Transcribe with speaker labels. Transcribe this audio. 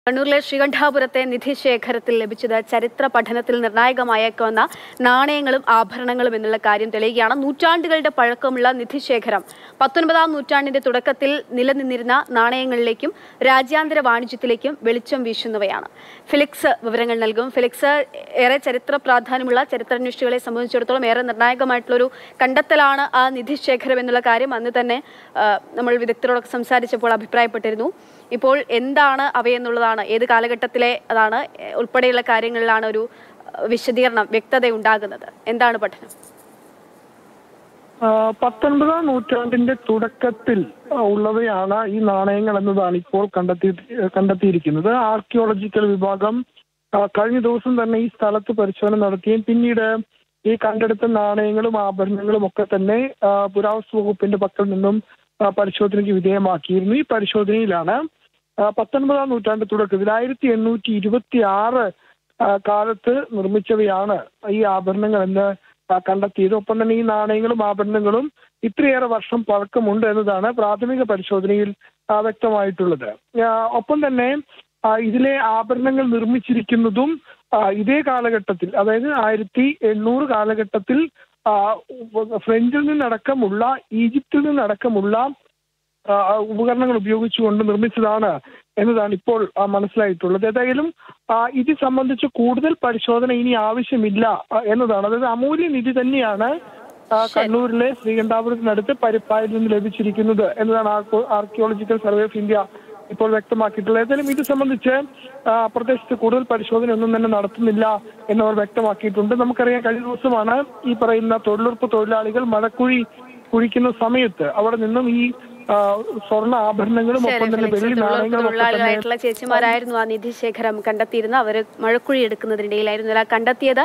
Speaker 1: കണ്ണൂരിലെ ശ്രീകണ്ഠാപുരത്തെ നിധിശേഖരത്തിൽ ലഭിച്ചത് ചരിത്ര പഠനത്തിൽ നിർണായകമായേക്കാവുന്ന നാണയങ്ങളും ആഭരണങ്ങളും എന്നുള്ള കാര്യം തെളിയുകയാണ് നൂറ്റാണ്ടുകളുടെ പഴക്കമുള്ള നിധിശേഖരം പത്തൊൻപതാം നൂറ്റാണ്ടിന്റെ തുടക്കത്തിൽ നിലനിന്നിരുന്ന നാണയങ്ങളിലേക്കും രാജ്യാന്തര വാണിജ്യത്തിലേക്കും വെളിച്ചം വീശുന്നവയാണ് ഫിലിക്സ് വിവരങ്ങൾ നൽകും ഫിലിക്സ് ഏറെ ചരിത്ര പ്രാധാന്യമുള്ള ചരിത്രാന്വേഷികളെ സംബന്ധിച്ചിടത്തോളം ഏറെ നിർണായകമായിട്ടുള്ളൊരു കണ്ടെത്തലാണ് ആ നിധിശേഖരം എന്നുള്ള കാര്യം അന്ന് തന്നെ ആ, നമ്മൾ വിദഗ്ധരോടൊക്കെ സംസാരിച്ചപ്പോൾ അഭിപ്രായപ്പെട്ടിരുന്നു ഇപ്പോൾ എന്താണ് അവയെന്നുള്ളതാണ് ഏത് കാലഘട്ടത്തിലെ അതാണ് എ, ഉൾപ്പെടെയുള്ള കാര്യങ്ങളിലാണ് ഒരു അഹ്, വിശദീകരണം വ്യക്തത ഉണ്ടാകുന്നത് എന്താണ് പഠനം
Speaker 2: ആ, പത്തൊൻപതാം നൂറ്റാണ്ടിന്റെ തുടക്കത്തിൽ ആ, ഉള്ളവയാണ് ഈ നാണയങ്ങൾ എന്നതാണ് ഇപ്പോൾ കണ്ടെത്തി കണ്ടെത്തിയിരിക്കുന്നത് ആർക്കിയോളജിക്കൽ വിഭാഗം ആ, കഴിഞ്ഞ ദിവസം തന്നെ ഈ സ്ഥലത്ത് പരിശോധന നടത്തുകയും പിന്നീട് ഈ കണ്ടെടുത്ത നാണയങ്ങളും ആഭരണങ്ങളും ഒക്കെ തന്നെ ആ, പുരാവസ്തു വകുപ്പിന്റെ പക്കൽ നിന്നും ആ, പരിശോധനയ്ക്ക് വിധേയമാക്കിയിരുന്നു ഈ പരിശോധനയിലാണ് ആ, പത്തൊൻപതാം നൂറ്റാണ്ട് തുടക്കത്തിൽ ആയിരത്തി എണ്ണൂറ്റി ഇരുപത്തി ആറ് കാലത്ത് നിർമ്മിച്ചവയാണ് ഈ ആഭരണങ്ങൾ എന്ന് ആ, കണ്ടെത്തിയത് ഒപ്പം തന്നെ ഈ നാണയങ്ങളും ആഭരണങ്ങളും ഇത്രയേറെ വർഷം പഴക്കമുണ്ട് എന്നതാണ് പ്രാഥമിക പരിശോധനയിൽ ആ, വ്യക്തമായിട്ടുള്ളത് ആ, ഒപ്പം തന്നെ ആ, ഇതിലെ ആഭരണങ്ങൾ നിർമ്മിച്ചിരിക്കുന്നതും ആ, ഇതേ കാലഘട്ടത്തിൽ അതായത് ആയിരത്തി എണ്ണൂറ് കാലഘട്ടത്തിൽ ആ, ഫ്രഞ്ചിൽ നിന്നടക്കമുള്ള ഈജിപ്തിൽ നിന്നടക്കമുള്ള ആ, ഉപകരണങ്ങൾ ഉപയോഗിച്ചുകൊണ്ട് നിർമ്മിച്ചതാണ് എന്നതാണ് ഇപ്പോൾ ആ, മനസ്സിലായിട്ടുള്ളത് ഏതായാലും ആ, ഇത് സംബന്ധിച്ച് കൂടുതൽ പരിശോധന ഇനി ആവശ്യമില്ല ആ, എന്നതാണ് അതായത് അമൂല്യ നിധി തന്നെയാണ് ആ, കണ്ണൂരിലെ ശ്രീകണ്ഠാപുരത്തിനടുത്ത് പരിപ്പായിൽ നിന്ന് ലഭിച്ചിരിക്കുന്നത് എന്നതാണ് ആർക്കോ- ആർക്കിയോളജിക്കൽ സർവേ ഓഫ് ഇന്ത്യ ഇപ്പോൾ വ്യക്തമാക്കിയിട്ടുള്ളത് ഏതായാലും ഇത് സംബന്ധിച്ച് ആ, പ്രദേശത്ത് കൂടുതൽ പരിശോധന ഒന്നും തന്നെ നടത്തുന്നില്ല എന്നവർ വ്യക്തമാക്കിയിട്ടുണ്ട് നമുക്കറിയാം കഴിഞ്ഞ ദിവസമാണ് ഈ പറയുന്ന തൊഴിലുറപ്പ് തൊഴിലാളികൾ മഴക്കുഴി കുഴിക്കുന്ന സമയത്ത് അവിടെ നിന്നും ഈ ആ, സ്വർണ്ണ ആഭരണങ്ങളും
Speaker 1: ശരി
Speaker 2: ഒപ്പം തന്നെ
Speaker 1: ഫിലിക്സ്
Speaker 2: വെള്ളി
Speaker 1: തൊഴിലുറപ്പ്
Speaker 2: നാണയങ്ങളും ഒക്കെ തന്നെ
Speaker 1: തൊഴിലാളികളായിട്ടുള്ള ചേച്ചിമാരായിരുന്നു ആ നിധിശേഖരം കണ്ടെത്തിയിരുന്നത് അവർ മഴക്കുഴി എടുക്കുന്നതിനിടയിലായിരുന്നു കണ്ടെത്തിയത്